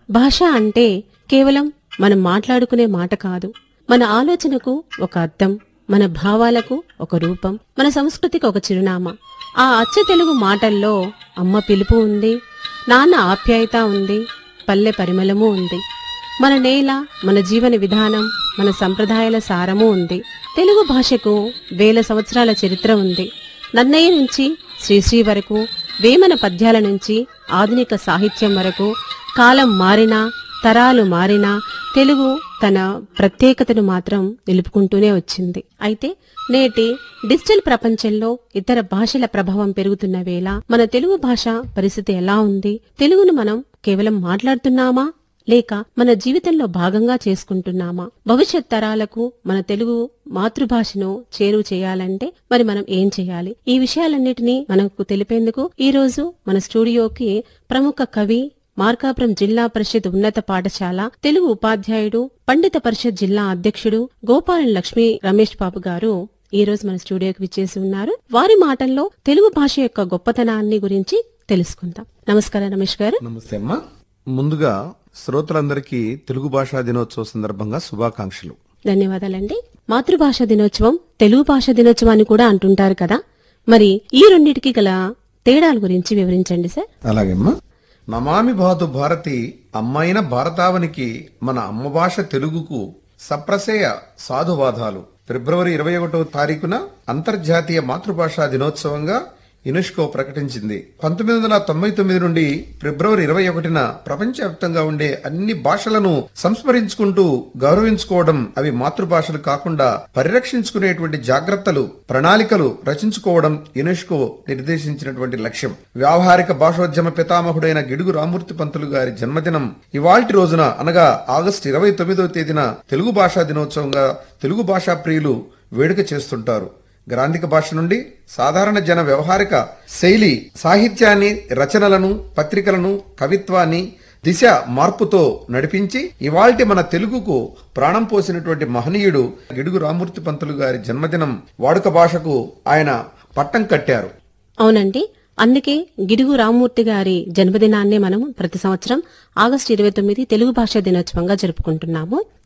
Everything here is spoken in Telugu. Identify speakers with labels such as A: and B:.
A: భాష అంటే కేవలం మనం మాట్లాడుకునే మాట కాదు మన ఆలోచనకు ఒక అర్థం మన భావాలకు ఒక రూపం మన సంస్కృతికి ఒక చిరునామా ఆ అచ్చ తెలుగు మాటల్లో అమ్మ పిలుపు ఉంది నాన్న ఆప్యాయత ఉంది పల్లె పరిమళము ఉంది మన నేల మన జీవన విధానం మన సంప్రదాయాల సారము ఉంది తెలుగు భాషకు వేల సంవత్సరాల చరిత్ర ఉంది నన్నయ్య నుంచి శ్రీశ్రీ వరకు వేమన పద్యాల నుంచి ఆధునిక సాహిత్యం వరకు కాలం మారినా తరాలు మారినా తెలుగు తన ప్రత్యేకతను మాత్రం నిలుపుకుంటూనే వచ్చింది అయితే నేటి డిజిటల్ ప్రపంచంలో ఇతర భాషల ప్రభావం పెరుగుతున్న వేళ మన తెలుగు భాష పరిస్థితి ఎలా ఉంది తెలుగును మనం కేవలం మాట్లాడుతున్నామా లేక మన జీవితంలో భాగంగా చేసుకుంటున్నామా భవిష్యత్ తరాలకు మన తెలుగు మాతృభాషను చేరువ చేయాలంటే మరి మనం ఏం చేయాలి ఈ విషయాలన్నిటినీ మనకు తెలిపేందుకు ఈ రోజు మన స్టూడియోకి ప్రముఖ కవి మార్కాపురం జిల్లా పరిషత్ ఉన్నత పాఠశాల తెలుగు ఉపాధ్యాయుడు పండిత పరిషత్ జిల్లా అధ్యక్షుడు గోపాలం లక్ష్మీ రమేష్ బాబు గారు ఈ రోజు మన స్టూడియోకి విచ్చేసి ఉన్నారు వారి మాటల్లో తెలుగు భాష యొక్క గొప్పతనాన్ని గురించి తెలుసుకుందాం నమస్కారం రమేష్ గారు
B: నమస్తే అమ్మా ముందుగా శ్రోతలందరికీ తెలుగు భాషా దినోత్సవ సందర్భంగా శుభాకాంక్షలు
A: ధన్యవాదాలండి మాతృభాష దినోత్సవం తెలుగు భాష దినోత్సవం అని కూడా అంటుంటారు కదా మరి ఈ రెండింటికి గల తేడాల గురించి వివరించండి సార్
B: అలాగేమ్మా నమామి భాతు భారతి అమ్మైన భారతావనికి మన అమ్మ భాష తెలుగుకు సప్రసేయ సాధువాదాలు ఫిబ్రవరి ఇరవై ఒకటవ తారీఖున అంతర్జాతీయ మాతృభాషా దినోత్సవంగా యునెస్కో ప్రకటించింది పంతొమ్మిది వందల తొంభై తొమ్మిది నుండి ఫిబ్రవరి ఇరవై ఒకటిన ప్రపంచవ్యాప్తంగా ఉండే అన్ని భాషలను సంస్మరించుకుంటూ గౌరవించుకోవడం అవి మాతృభాషలు కాకుండా పరిరక్షించుకునేటువంటి జాగ్రత్తలు ప్రణాళికలు రచించుకోవడం యునెస్కో నిర్దేశించినటువంటి లక్ష్యం వ్యావహారిక భాషోద్యమ పితామహుడైన గిడుగు రామూర్తి పంతులు గారి జన్మదినం ఇవాల్టి రోజున అనగా ఆగస్టు ఇరవై తొమ్మిదవ తేదీన తెలుగు భాషా దినోత్సవంగా తెలుగు భాషా ప్రియులు వేడుక చేస్తుంటారు గ్రాంధిక భాష నుండి సాధారణ జన వ్యవహారిక శైలి సాహిత్యాన్ని రచనలను పత్రికలను కవిత్వాన్ని దిశ మార్పుతో నడిపించి ఇవాల్టి మన తెలుగుకు ప్రాణం పోసినటువంటి మహనీయుడు గిడుగు రామూర్తి పంతులు గారి జన్మదినం వాడుక భాషకు ఆయన పట్టం కట్టారు
A: అవునండి అందుకే గిడుగు రామ్మూర్తి గారి జన్మదినాన్ని మనం ప్రతి సంవత్సరం ఆగస్టు ఇరవై తొమ్మిది తెలుగు భాషా దినోత్సవంగా జరుపుకుంటున్నాము